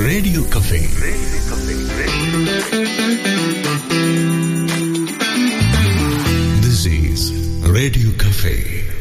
radio cafe this is radio cafe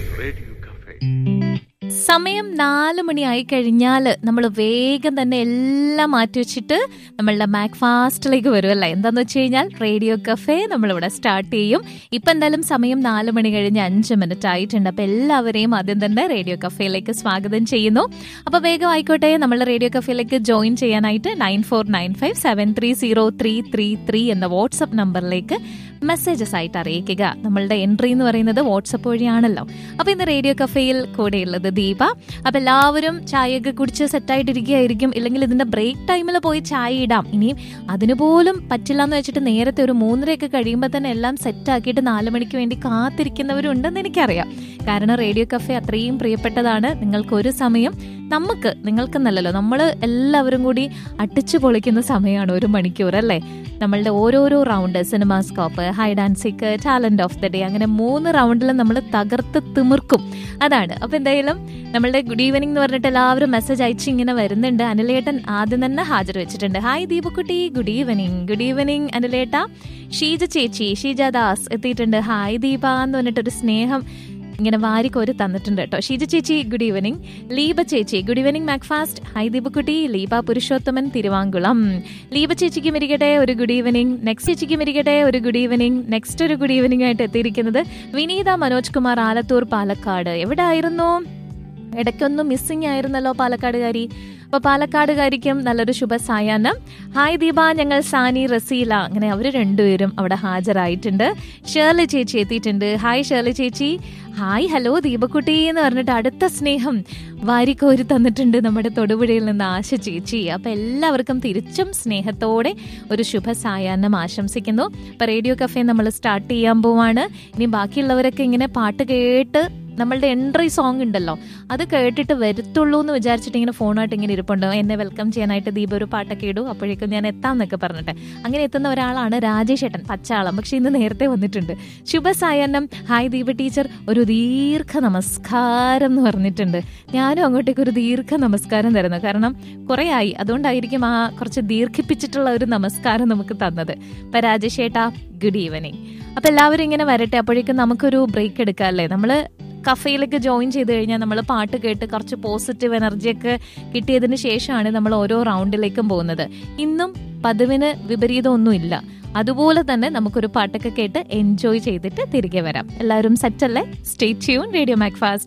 സമയം നാല് മണിയായി കഴിഞ്ഞാൽ നമ്മൾ വേഗം തന്നെ എല്ലാം മാറ്റി വെച്ചിട്ട് നമ്മളുടെ മാക് ഫാസ്റ്റിലേക്ക് വരും അല്ലേ എന്താന്ന് വെച്ച് കഴിഞ്ഞാൽ റേഡിയോ കഫേ നമ്മളിവിടെ സ്റ്റാർട്ട് ചെയ്യും ഇപ്പം എന്തായാലും സമയം നാല് മണി കഴിഞ്ഞ് അഞ്ച് മിനിറ്റ് ആയിട്ടുണ്ട് അപ്പം എല്ലാവരെയും ആദ്യം തന്നെ റേഡിയോ കഫേയിലേക്ക് സ്വാഗതം ചെയ്യുന്നു അപ്പോൾ വേഗം ആയിക്കോട്ടെ നമ്മളുടെ റേഡിയോ കഫേയിലേക്ക് ജോയിൻ ചെയ്യാനായിട്ട് nine four nine five seven three zero three three three എന്ന വാട്സപ്പ് നമ്പറിലേക്ക് മെസ്സേജസ് ആയിട്ട് അറിയിക്കുക നമ്മളുടെ എൻട്രി എന്ന് പറയുന്നത് വാട്സപ്പ് വഴിയാണല്ലോ അപ്പൊ ഇന്ന് റേഡിയോ കഫേയിൽ കൂടെയുള്ളത് ദീപ അപ്പൊ എല്ലാവരും ചായയൊക്കെ കുടിച്ച് സെറ്റായിട്ടിരിക്കുകയായിരിക്കും ഇല്ലെങ്കിൽ ഇതിന്റെ ബ്രേക്ക് ടൈമിൽ പോയി ചായ ഇടാം ഇനിയും അതിന് പോലും പറ്റില്ല എന്ന് വെച്ചിട്ട് നേരത്തെ ഒരു മൂന്നരയൊക്കെ കഴിയുമ്പോൾ തന്നെ എല്ലാം സെറ്റാക്കിയിട്ട് നാല് മണിക്ക് വേണ്ടി കാത്തിരിക്കുന്നവരുണ്ടെന്ന് എനിക്കറിയാം കാരണം റേഡിയോ കഫേ അത്രയും പ്രിയപ്പെട്ടതാണ് നിങ്ങൾക്ക് ഒരു സമയം നമുക്ക് നിങ്ങൾക്കെന്നല്ലല്ലോ നമ്മൾ എല്ലാവരും കൂടി അടിച്ചു പൊളിക്കുന്ന സമയമാണ് ഒരു മണിക്കൂർ അല്ലേ നമ്മളുടെ ഓരോരോ round cinema scope hide and seek talent of the day അങ്ങനെ മൂന്ന് റൗണ്ടിൽ നമ്മൾ തകർത്ത് തിമിർക്കും അതാണ് അപ്പൊ എന്തായാലും നമ്മളുടെ ഗുഡ് ഈവനിങ് എന്ന് പറഞ്ഞിട്ട് എല്ലാവരും മെസ്സേജ് അയച്ച് ഇങ്ങനെ വരുന്നുണ്ട് അനിലേട്ടൻ ആദ്യം തന്നെ ഹാജർ വെച്ചിട്ടുണ്ട് ഹായ് ദീപക്കുട്ടി ഗുഡ് ഈവനിങ് ഗുഡ് ഈവനിങ് അനിലേട്ട ഷീജ ചേച്ചി ഷീജ ദാസ് എത്തിയിട്ടുണ്ട് ഹായ് ദീപ എന്ന് പറഞ്ഞിട്ടൊരു സ്നേഹം ഇങ്ങനെ വാരിക്കോരി തന്നിട്ടുണ്ട് കേട്ടോ ഷീജ ചേച്ചി ഗുഡ് ഈവനിങ് ലീബ ചേച്ചി ഗുഡ് ഈവനിങ് മാക്ഫാസ്റ്റ് ഹൈ ദീപക്കുട്ടി ലീബ പുരുഷോത്തമൻ തിരുവാങ്കുളം ലീബ ചേച്ചിക്ക് ഇരിക്കട്ടെ ഒരു ഗുഡ് ഈവനിങ് നെക്സ്റ്റ് ചേച്ചിക്ക് ഇരിക്കട്ടെ ഒരു ഗുഡ് ഈവനിങ് നെക്സ്റ്റ് ഒരു ഗുഡ് ഈവനിങ് ആയിട്ട് എത്തിയിരിക്കുന്നത് വിനീത മനോജ് കുമാർ ആലത്തൂർ പാലക്കാട് എവിടെ ആയിരുന്നു ഇടയ്ക്കൊന്നും മിസ്സിംഗ് ആയിരുന്നല്ലോ പാലക്കാടുകാരി അപ്പൊ പാലക്കാടുകാരിക്കും നല്ലൊരു ശുഭ സായാഹ്നം ഹായ് ദീപ ഞങ്ങൾ സാനി റസീല അങ്ങനെ അവർ രണ്ടുപേരും അവിടെ ഹാജരായിട്ടുണ്ട് ഷേർലി ചേച്ചി എത്തിയിട്ടുണ്ട് ഹായ് ഷേർലി ചേച്ചി ഹായ് ഹലോ ദീപക്കുട്ടി എന്ന് പറഞ്ഞിട്ട് അടുത്ത സ്നേഹം വാരിക്കോരി തന്നിട്ടുണ്ട് നമ്മുടെ തൊടുപുഴയിൽ നിന്ന് ആശ ചേച്ചി അപ്പൊ എല്ലാവർക്കും തിരിച്ചും സ്നേഹത്തോടെ ഒരു ശുഭ സായാഹ്നം ആശംസിക്കുന്നു അപ്പൊ റേഡിയോ കഫേ നമ്മൾ സ്റ്റാർട്ട് ചെയ്യാൻ പോവാണ് ഇനി ബാക്കിയുള്ളവരൊക്കെ ഇങ്ങനെ പാട്ട് കേട്ട് നമ്മളുടെ എൻട്രി സോങ് ഉണ്ടല്ലോ അത് കേട്ടിട്ട് വരത്തുള്ളൂ എന്ന് വിചാരിച്ചിട്ട് ഇങ്ങനെ ഫോണായിട്ട് ഇങ്ങനെ ഇരിപ്പുണ്ടോ എന്നെ വെൽക്കം ചെയ്യാനായിട്ട് ദീപ ഒരു പാട്ടൊക്കെ ഇടൂ അപ്പോഴേക്കും ഞാൻ എത്താം എന്നൊക്കെ പറഞ്ഞിട്ട് അങ്ങനെ എത്തുന്ന ഒരാളാണ് രാജേഷ് ഏട്ടൻ പച്ചാളം പക്ഷെ ഇന്ന് നേരത്തെ വന്നിട്ടുണ്ട് ശുഭ സായാഹ്നം ഹായ് ദീപ ടീച്ചർ ഒരു ദീർഘ നമസ്കാരം എന്ന് പറഞ്ഞിട്ടുണ്ട് ഞാനും അങ്ങോട്ടേക്ക് ഒരു ദീർഘ നമസ്കാരം തരുന്നു കാരണം കുറെ ആയി അതുകൊണ്ടായിരിക്കും ആ കുറച്ച് ദീർഘിപ്പിച്ചിട്ടുള്ള ഒരു നമസ്കാരം നമുക്ക് തന്നത് അപ്പൊ രാജേഷ് ഏട്ടാ ഗുഡ് ഈവനിങ് അപ്പൊ എല്ലാവരും ഇങ്ങനെ വരട്ടെ അപ്പോഴേക്കും നമുക്കൊരു ബ്രേക്ക് എടുക്കാം അല്ലേ നമ്മള് കഫയിലേക്ക് ജോയിൻ ചെയ്ത് കഴിഞ്ഞാൽ നമ്മൾ പാട്ട് കേട്ട് കുറച്ച് പോസിറ്റീവ് എനർജിയൊക്കെ കിട്ടിയതിന് ശേഷമാണ് നമ്മൾ ഓരോ റൗണ്ടിലേക്കും പോകുന്നത് ഇന്നും പതിവിന് വിപരീതമൊന്നുമില്ല അതുപോലെ തന്നെ നമുക്കൊരു പാട്ടൊക്കെ കേട്ട് എൻജോയ് ചെയ്തിട്ട് തിരികെ വരാം എല്ലാവരും സെറ്റല്ലേ stay tune radio Mac fast